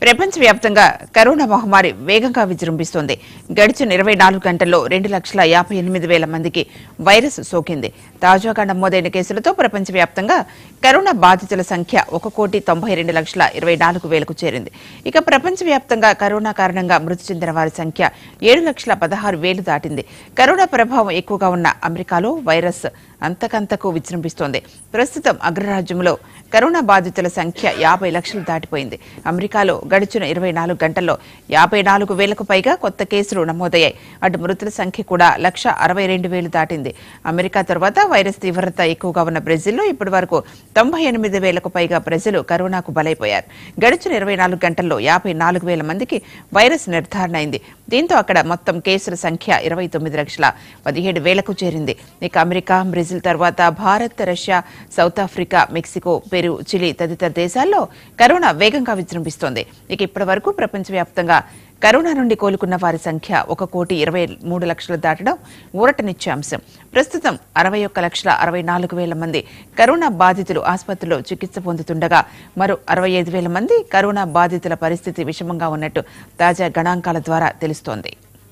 ప్రపంచవ్యాప్తంగా కరోనా మహమ్మారి వేగంగా విజృంభిస్తోంది గడిచిన ఇరవై నాలుగు గంటల్లో రెండు లక్షల యాభై ఎనిమిది వేల మందికి వైరస్ సోకింది తాజాగా నమోదైన కేసులతో ప్రపంచవ్యాప్తంగా కరోనా బాధితుల సంఖ్య ఒక కోటి తొంభై రెండు లక్షల ఇరవై నాలుగు వేలకు చేరింది ఇక ప్రపంచవ్యాప్తంగా కరోనా కారణంగా మృతి చెందిన వారి సంఖ్య ఏడు లక్షల పదహారు వేలు దాటింది కరోనా ప్రభావం ఎక్కువగా ఉన్న అమెరికాలో వైరస్ అంతకంతకు విజృంభిస్తోంది ప్రస్తుతం అగ్రరాజ్యంలో కరోనా బాధితుల సంఖ్య యాభై లక్షలు దాటిపోయింది అమెరికాలో గడిచిన ఇరవై నాలుగు గంటల్లో యాభై నాలుగు వేలకు పైగా కొత్త కేసులు నమోదయ్యాయి అటు మృతుల సంఖ్య కూడా లక్ష అరవై రెండు వేలు దాటింది అమెరికా తర్వాత వైరస్ తీవ్రత ఎక్కువగా ఉన్న బ్రెజిల్లో ఇప్పటి వరకు తొంభై ఎనిమిది వేలకు పైగా ప్రజలు కరోనాకు బలైపోయారు గడిచిన ఇరవై నాలుగు గంటల్లో యాభై నాలుగు వేల మందికి వైరస్ నిర్ధారణ అయింది దీంతో అక్కడ మొత్తం కేసుల సంఖ్య ఇరవై తొమ్మిది లక్షల పదిహేడు వేలకు చేరింది ఇక అమెరికా బ్రెజిల్ తర్వాత Bharat Russia South Africa Mexico Peru Chile తదితర దేశాల్లో కరోనా వేగంగా విజృంభిస్తోంది ఇక ఇప్పటి వరకు ప్రపంచవ్యాప్తంగా కరోనా నుండి కోలుకున్న వారి సంఖ్య ఒక కోటి ఇరవై మూడు లక్షలు దాటడం ఊరటనిచ్చే అంశం ప్రస్తుతం అరవై ఒక్క లక్షల అరవై నాలుగు వేల మంది కరోనా బాధితులు ఆసుపత్రిలో చికిత్స పొందుతుండగా మరో అరవై ఐదు వేల మంది కరోనా బాధితుల పరిస్థితి విషమంగా ఉన్నట్టు తాజా గణాంకాల ద్వారా తెలుస్తోంది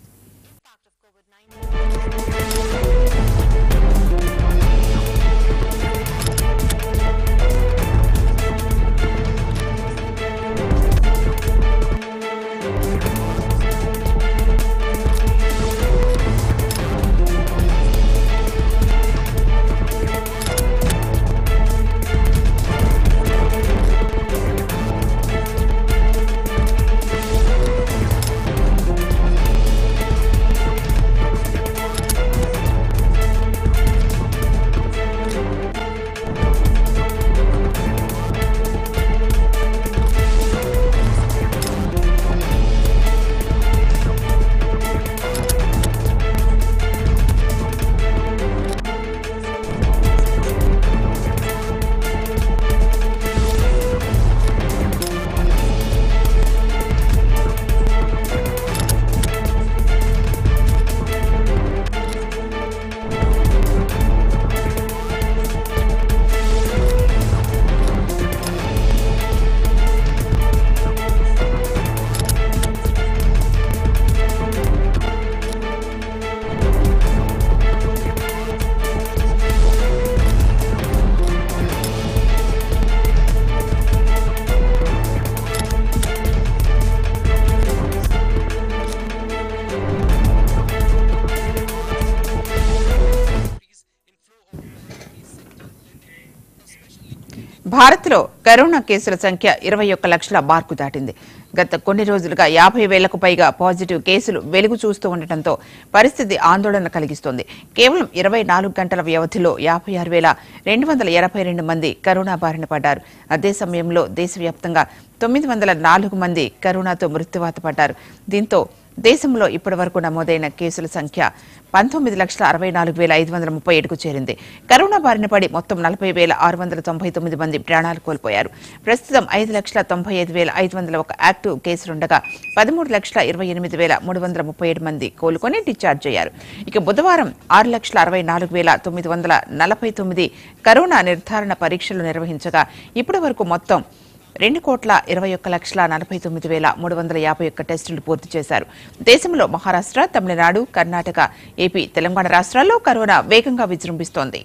భారత్లో కరోనా కేసుల సంఖ్య ఇరవై ఒక్క లక్షల మార్కు దాటింది గత కొన్ని రోజులుగా యాభై వేలకు పైగా పాజిటివ్ కేసులు వెలుగు చూస్తూ ఉండటంతో పరిస్థితి ఆందోళన కలిగిస్తోంది కేవలం ఇరవై నాలుగు గంటల వ్యవధిలో యాభై ఆరు వేల రెండు వందల ఎనభై రెండు మంది కరోనా బారిన పడ్డారు అదే సమయంలో దేశవ్యాప్తంగా తొమ్మిది వందల నాలుగు మంది కరోనాతో మృత్యువాత పడ్డారు దీంతో దేశంలో ఇప్పటివరకు నమోదైన కేసుల సంఖ్య పంతొమ్మిది లక్షల అరవై నాలుగు వేల ఐదు వందల ముప్పై ఏడుకు చేరింది కరోనా బారిన పడి మొత్తం నలభై వేల ఆరు వందల తొంభై తొమ్మిది మంది ప్రాణాలు కోల్పోయారు ప్రస్తుతం ఐదు లక్షల తొంభై ఐదు వేల ఐదు వందల ఒక యాక్టివ్ కేసులుండగా పదమూడు లక్షల ఇరవై ఎనిమిది వేల మూడు వందల ముప్పై ఏడు మంది కోలుకొని డిశ్చార్జ్ అయ్యారు ఇక బుధవారం ఆరు లక్షల అరవై నాలుగు వేల తొమ్మిది వందల నలభై తొమ్మిది కరోనా నిర్ధారణ పరీక్షలు నిర్వహించగా ఇప్పటి వరకు మొత్తం రెండు కోట్ల ఇరవై ఒక్క లక్షల నలభై తొమ్మిది వేల మూడు వందల యాభై ఒక్క టెస్టులు పూర్తి చేశారు దేశంలో మహారాష్ట్ర తమిళనాడు కర్ణాటక ఏపీ తెలంగాణ రాష్ట్రాల్లో కరోనా వేగంగా విజృంభిస్తోంది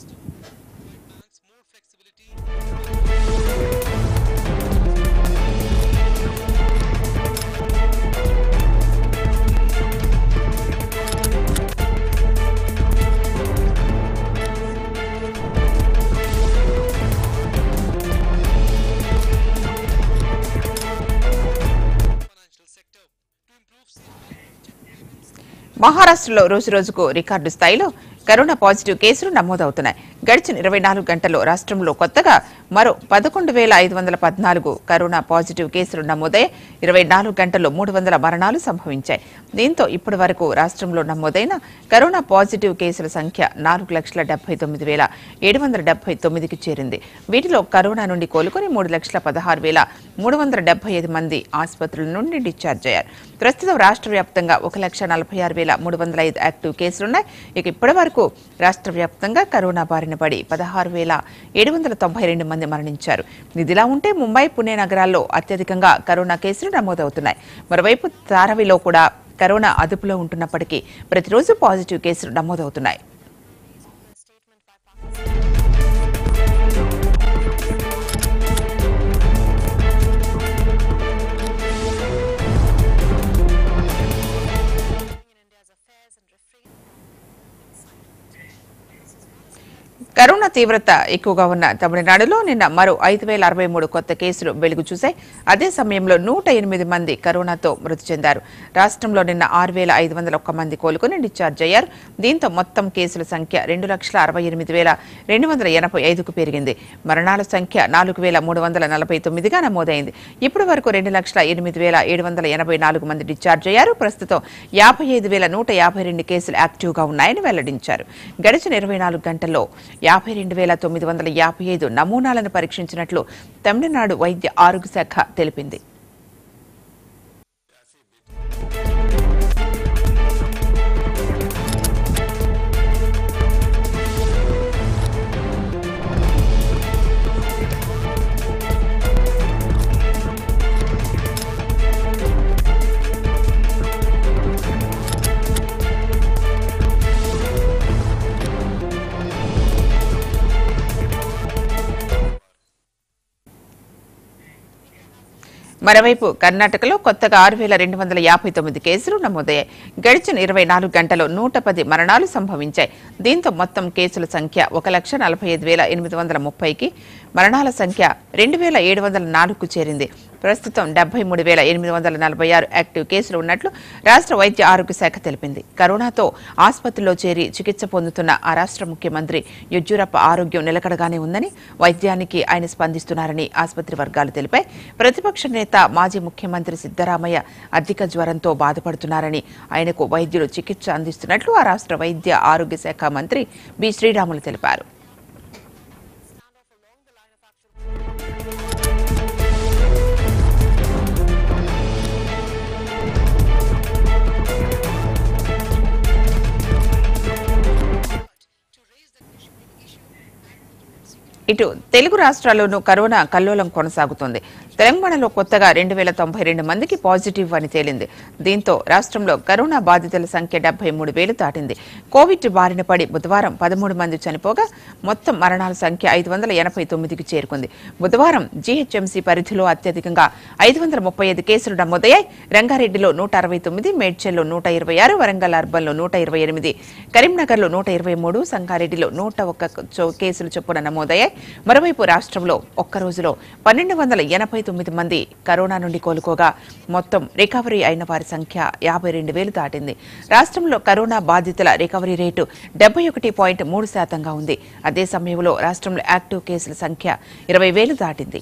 మహారాష్ట్రలో రోజు రోజుకు రికార్డు స్థాయిలో కరోనా పాజిటివ్ కేసులు నమోదవుతున్నాయి గడిచిన ఇరవై నాలుగు గంటల్లో రాష్ట్రంలో కొత్తగా మరో పదకొండు వేల ఐదు వందల పద్నాలుగు కరోనా పాజిటివ్ కేసులు నమోదై ఇరవై నాలుగు గంటల్లో మూడు వందల మరణాలు సంభవించాయి దీంతో ఇప్పటి వరకు రాష్ట్రంలో నమోదైన కరోనా పాజిటివ్ కేసుల సంఖ్య నాలుగు లక్షల డెబ్బై తొమ్మిది వేల ఏడు వందల డెబ్బై తొమ్మిదికి చేరింది వీటిలో కరోనా నుండి కోలుకొని మూడు లక్షల పదహారు వేల మూడు వందల డెబ్బై ఐదు మంది ఆసుపత్రుల నుండి డిశ్చార్జ్ అయ్యారు ప్రస్తుతం రాష్ట్ర వ్యాప్తంగా ఒక లక్ష నలభై ఆరు వేల మూడు వందల ఐదు యాక్టివ్ కేసులున్నాయి ఇక ఇప్పటి వరకు రాష్ట్ర వ్యాప్తంగా కరోనా బారిన పడి పదహారు వేల ఏడు వందల తొంభై రెండు మంది మరణించారు ఇదిలా ఉంటే ముంబై పుణె నగరాల్లో అత్యధికంగా కరోనా కేసులు నమోదవుతున్నాయి మరోవైపు ధారావిలో కూడా కరోనా అదుపులో ఉంటున్నప్పటికీ ప్రతిరోజు పాజిటివ్ కేసులు నమోదవుతున్నాయి కరోనా తీవ్రత ఎక్కువగా ఉన్న తమిళనాడులో నిన్న మరో ఐదు వేల అరవై మూడు కొత్త కేసులు వెలుగు చూశాయి అదే సమయంలో నూట ఎనిమిది మంది కరోనాతో మృతి చెందారు రాష్ట్రంలో నిన్న ఆరు వేల ఐదు వందల ఒక్క మంది కోలుకుని డిశ్చార్జ్ అయ్యారు దీంతో మొత్తం కేసుల సంఖ్య రెండు లక్షల అరవై ఎనిమిది వేల రెండు వందల ఎనభై ఐదుకు పెరిగింది మరణాల సంఖ్య నాలుగు వేల మూడు వందల నలభై తొమ్మిదిగా నమోదైంది ఇప్పటి వరకు రెండు లక్షల ఎనిమిది వేల ఏడు వందల ఎనభై నాలుగు మంది డిశ్చార్జ్ అయ్యారు ప్రస్తుతం యాభై ఐదు వేల నూట యాభై రెండు కేసులు యాక్టివ్గా ఉన్నాయని వెల్లడించారు గడిచిన ఇరవై నాలుగు గంటల్లో యాభై రెండు వేల తొమ్మిది వందల యాభై ఐదు నమూనాలను పరీక్షించినట్లు తమిళనాడు వైద్య ఆరోగ్య శాఖ తెలిపింది మరోవైపు కర్ణాటకలో కొత్తగా ఆరు వేల రెండు వందల యాభై తొమ్మిది కేసులు నమోదయ్యాయి గడిచిన ఇరవై నాలుగు గంటల్లో నూట పది మరణాలు సంభవించాయి దీంతో మొత్తం కేసుల సంఖ్య ఒక లక్ష నలభై ఐదు వేల ఎనిమిది వందల ముప్పైకి మరణాల సంఖ్య రెండు వేల ఏడు వందల నాలుగుకు చేరింది ప్రస్తుతం డెబ్బై మూడు వేల ఎనిమిది వందల నలభై ఆరు యాక్టివ్ కేసులు ఉన్నట్లు రాష్ట్ర వైద్య ఆరోగ్య శాఖ తెలిపింది కరోనాతో ఆసుపత్రిలో చేరి చికిత్స పొందుతున్న ఆ రాష్ట్ర ముఖ్యమంత్రి యడ్యూరప్ప ఆరోగ్యం నిలకడగానే ఉందని వైద్యానికి ఆయన స్పందిస్తున్నారని ఆసుపత్రి వర్గాలు తెలిపాయి ప్రతిపక్ష నేత మాజీ ముఖ్యమంత్రి సిద్దరామయ్య అధిక జ్వరంతో బాధపడుతున్నారని ఆయనకు వైద్యులు చికిత్స అందిస్తున్నట్లు ఆ రాష్ట్ర వైద్య ఆరోగ్య శాఖ మంత్రి బి శ్రీరాములు తెలిపారు ఇటు తెలుగు రాష్ట్రాల్లోనూ కరోనా కల్లోలం కొనసాగుతోంది తెలంగాణలో కొత్తగా రెండు వేల తొంభై రెండు మందికి పాజిటివ్ అని తేలింది దీంతో రాష్ట్రంలో కరోనా బాధితుల సంఖ్య డెబ్బై మూడు వేలు దాటింది కోవిడ్ బారిన పడి బుధవారం పదమూడు మంది చనిపోగా మొత్తం మరణాల సంఖ్య ఐదు వందల ఎనభై తొమ్మిదికి చేరుకుంది బుధవారం జీహెచ్ఎంసీ పరిధిలో అత్యధికంగా ఐదు వందల ముప్పై ఐదు కేసులు నమోదయ్యాయి రంగారెడ్డిలో నూట అరవై తొమ్మిది మేడ్చల్లో నూట ఇరవై ఆరు వరంగల్ అర్బన్లో నూట ఇరవై ఎనిమిది కరీంనగర్లో నూట ఇరవై మూడు సంగారెడ్డిలో నూట ఒక్క చొ- కేసులు చొప్పున నమోదయ్యాయి మరోవైపు రాష్ట్రంలో ఒక్క రోజులో పన్నెండు వందల ఎనభై తొమ్మిది మంది కరోనా నుండి కోలుకోగా మొత్తం రికవరీ అయిన వారి సంఖ్య యాభై రెండు వేలు దాటింది రాష్ట్రంలో కరోనా బాధితుల రికవరీ రేటు డెబ్బై ఒకటి పాయింట్ మూడు శాతంగా ఉంది అదే సమయంలో రాష్ట్రంలో యాక్టివ్ కేసుల సంఖ్య ఇరవై వేలు దాటింది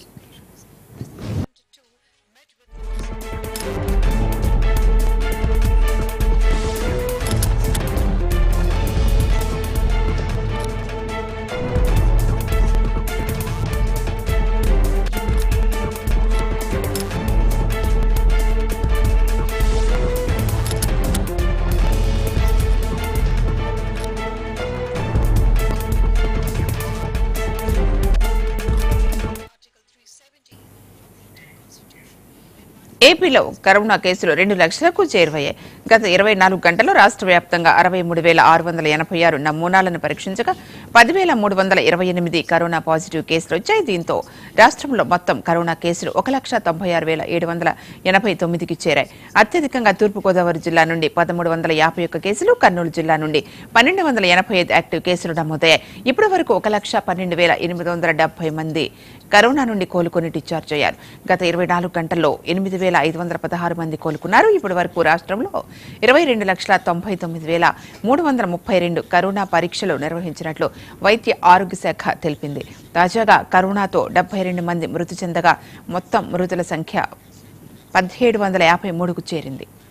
ఏపీలో కరోనా కేసులు రెండు లక్షలకు చేరువయ్యాయి గత ఇరవై నాలుగు గంటల్లో రాష్ట్ర వ్యాప్తంగా అరవై మూడు వేల ఆరు వందల ఎనభై ఆరు నమూనాలను పరీక్షించగా పదివేల మూడు వందల ఇరవై ఎనిమిది కరోనా పాజిటివ్ కేసులు వచ్చాయి దీంతో రాష్ట్రంలో మొత్తం కరోనా కేసులు ఒక లక్ష తొంభై ఆరు వేల ఏడు వందల ఎనభై తొమ్మిదికి చేరాయి అత్యధికంగా తూర్పుగోదావరి జిల్లా నుండి పదమూడు వందల యాభై ఒక్క కేసులు కర్నూలు జిల్లా నుండి పన్నెండు వందల ఎనభై ఐదు యాక్టివ్ కేసులు నమోదయ్యాయి ఇప్పటి వరకు ఒక లక్ష పన్నెండు వేల ఎనిమిది వందల డెబ్బై మంది కరోనా నుండి కోలుకొని డిశ్చార్జ్ అయ్యారు గత ఇరవై నాలుగు గంటల్లో ఎనిమిది వేల ఐదు వందల పదహారు మంది కోలుకున్నారు ఇప్పటి వరకు రాష్ట్రంలో ఇరవై రెండు లక్షల తొంభై తొమ్మిది వేల మూడు వందల ముప్పై రెండు కరోనా పరీక్షలు నిర్వహించినట్లు వైద్య ఆరోగ్య శాఖ తెలిపింది తాజాగా కరోనాతో డెబ్బై రెండు మంది మృతి చెందగా మొత్తం మృతుల సంఖ్య పదిహేడు వందల యాభై మూడుకు చేరింది